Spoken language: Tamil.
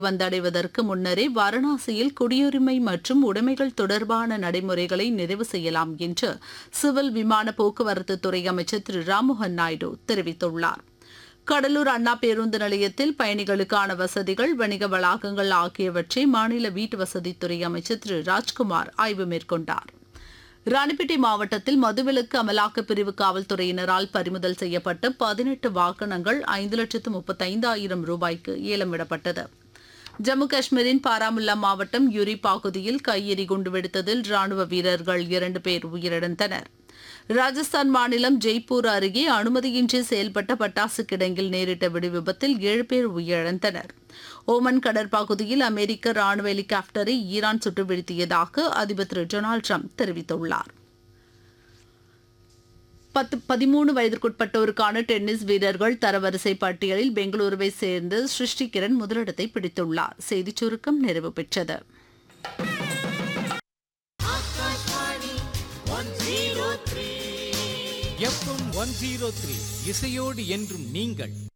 வந்தடைவதற்கு முன்னரே வாரணாசியில் குடியுரிமை மற்றும் உடைமைகள் தொடர்பான நடைமுறைகளை நிறைவு செய்யலாம் என்று சிவில் விமான போக்குவரத்து துறை அமைச்சர் திரு ராம்மோகன் நாயுடு தெரிவித்துள்ளார் கடலூர் அண்ணா பேருந்து நிலையத்தில் பயணிகளுக்கான வசதிகள் வணிக வளாகங்கள் ஆகியவற்றை மாநில வீட்டு வசதித்துறை அமைச்சர் திரு ராஜ்குமார் ஆய்வு மேற்கொண்டார் ராணிப்பேட்டை மாவட்டத்தில் மதுவிலக்கு அமலாக்கப் பிரிவு காவல்துறையினரால் பறிமுதல் செய்யப்பட்ட பதினெட்டு வாகனங்கள் ஐந்து லட்சத்து முப்பத்தைந்தாயிரம் ரூபாய்க்கு ஏலமிடப்பட்டது ஜம்மு காஷ்மீரின் பாராமுல்லா மாவட்டம் யுரி பகுதியில் கையெறி குண்டு வெடித்ததில் ராணுவ வீரர்கள் இரண்டு பேர் உயிரிழந்தனர் ராஜஸ்தான் மாநிலம் ஜெய்ப்பூர் அருகே அனுமதியின்றி செயல்பட்ட பட்டாசு கிடங்கில் நேரிட்ட வெடி விபத்தில் ஏழு பேர் உயிரிழந்தனர் ஓமன் கடற்பகுதியில் அமெரிக்க ராணுவ ஹெலிகாப்டரை ஈரான் சுட்டு வீழ்த்தியதாக அதிபர் திரு டொனால்டு ட்ரம்ப் தெரிவித்துள்ளார் பத்து பதிமூணு வயதிற்குட்பட்டோருக்கான டென்னிஸ் வீரர்கள் தரவரிசை பட்டியலில் பெங்களூருவை சேர்ந்த சிருஷ்டி கிரண் முதலிடத்தை பிடித்துள்ளார் செய்திச் சுருக்கம் நிறைவு பெற்றது எஃப்எம் ஒன் ஜீரோ த்ரீ இசையோடு என்றும் நீங்கள்